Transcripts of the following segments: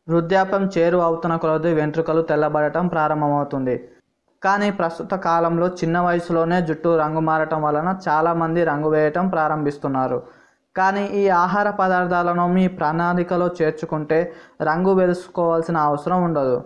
వృద్ధాప్యం చేరు అవుతున్న కొలది వెంట్రుకలు తెల్లబడటం ప్రారంభమవుతుంది కానీ ప్రస్తుత కాలంలో చిన్న వయసులోనే జుట్టు రంగు మారటం వలన చాలామంది రంగు వేయటం ప్రారంభిస్తున్నారు కానీ ఈ ఆహార పదార్థాలను మీ ప్రణాళికలో చేర్చుకుంటే రంగు వెలుసుకోవాల్సిన అవసరం ఉండదు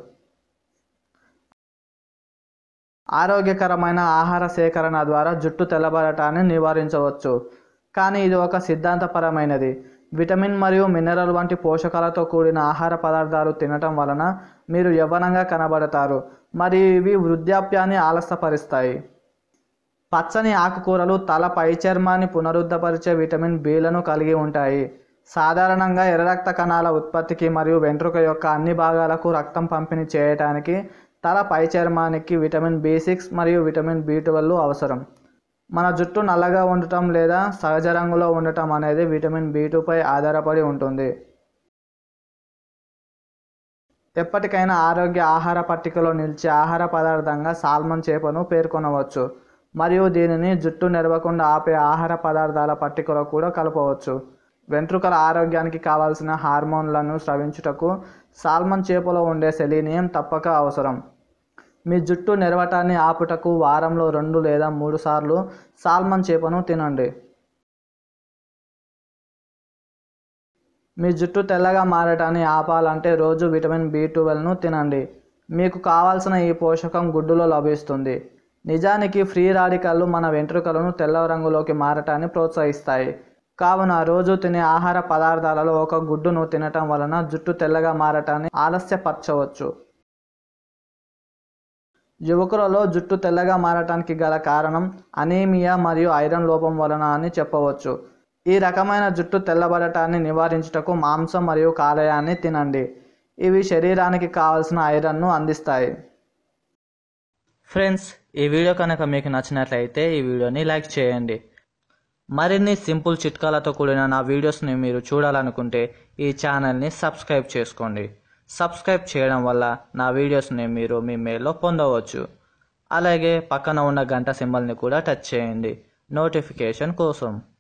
ఆరోగ్యకరమైన ఆహార సేకరణ ద్వారా జుట్టు తెల్లబడటాన్ని నివారించవచ్చు కానీ ఇది ఒక సిద్ధాంతపరమైనది విటమిన్ మరియు మినరల్ వంటి పోషకాలతో కూడిన ఆహార పదార్థాలు తినటం వలన మీరు యవ్వనంగా కనబడతారు మరియు ఇవి వృద్ధాప్యాన్ని ఆలస్యపరుస్తాయి పచ్చని ఆకుకూరలు తల పై చర్మాన్ని పునరుద్ధపరిచే విటమిన్ బిలను కలిగి ఉంటాయి సాధారణంగా ఎర్ర రక్త కణాల ఉత్పత్తికి మరియు వెంట్రుక యొక్క అన్ని భాగాలకు రక్తం పంపిణీ చేయడానికి తల పై చర్మానికి విటమిన్ బి సిక్స్ మరియు విటమిన్ బి ట్వెల్వ్ అవసరం మన జుట్టు నల్లగా ఉండటం లేదా సహజ రంగులో ఉండటం అనేది విటమిన్ బి టూపై ఆధారపడి ఉంటుంది ఎప్పటికైనా ఆరోగ్య ఆహార పట్టికలో నిలిచే ఆహార పదార్థంగా సాల్మన్ చేపను పేర్కొనవచ్చు మరియు దీనిని జుట్టు నెరవకుండా ఆపే ఆహార పదార్థాల పట్టికలో కూడా కలపవచ్చు వెంట్రుకల ఆరోగ్యానికి కావాల్సిన హార్మోన్లను స్రవించుటకు సాల్మన్ చేపలో ఉండే సెలీనియం తప్పక అవసరం మీ జుట్టు నెరవటాన్ని ఆపుటకు వారంలో రెండు లేదా మూడు సార్లు సాల్మన్ చేపను తినండి మీ జుట్టు తెల్లగా మారటాన్ని ఆపాలంటే రోజు విటమిన్ బి ట్వెల్వ్ను తినండి మీకు కావాల్సిన ఈ పోషకం గుడ్డులో లభిస్తుంది నిజానికి ఫ్రీ రాడికల్లు మన వెంట్రుకలను తెల్ల రంగులోకి మారటాన్ని ప్రోత్సహిస్తాయి కావున రోజు తినే ఆహార పదార్థాలలో ఒక గుడ్డును తినటం వలన జుట్టు తెల్లగా మారటాన్ని ఆలస్యపరచవచ్చు యువకులలో జుట్టు తెల్లగా మారటానికి గల కారణం అనీమియా మరియు ఐరన్ లోపం వలన అని చెప్పవచ్చు ఈ రకమైన జుట్టు తెల్లబడటాన్ని నివారించుటకు మాంసం మరియు కాలేయాన్ని తినండి ఇవి శరీరానికి కావలసిన ఐరన్ను అందిస్తాయి ఫ్రెండ్స్ ఈ వీడియో కనుక మీకు నచ్చినట్లయితే ఈ వీడియోని లైక్ చేయండి మరిన్ని సింపుల్ చిట్కాలతో కూడిన నా వీడియోస్ని మీరు చూడాలనుకుంటే ఈ ఛానల్ని సబ్స్క్రైబ్ చేసుకోండి సబ్స్క్రైబ్ చేయడం వల్ల నా వీడియోస్ని మీరు మీ మెయిల్లో పొందవచ్చు అలాగే పక్కన ఉన్న గంట సింబల్ని కూడా టచ్ చేయండి నోటిఫికేషన్ కోసం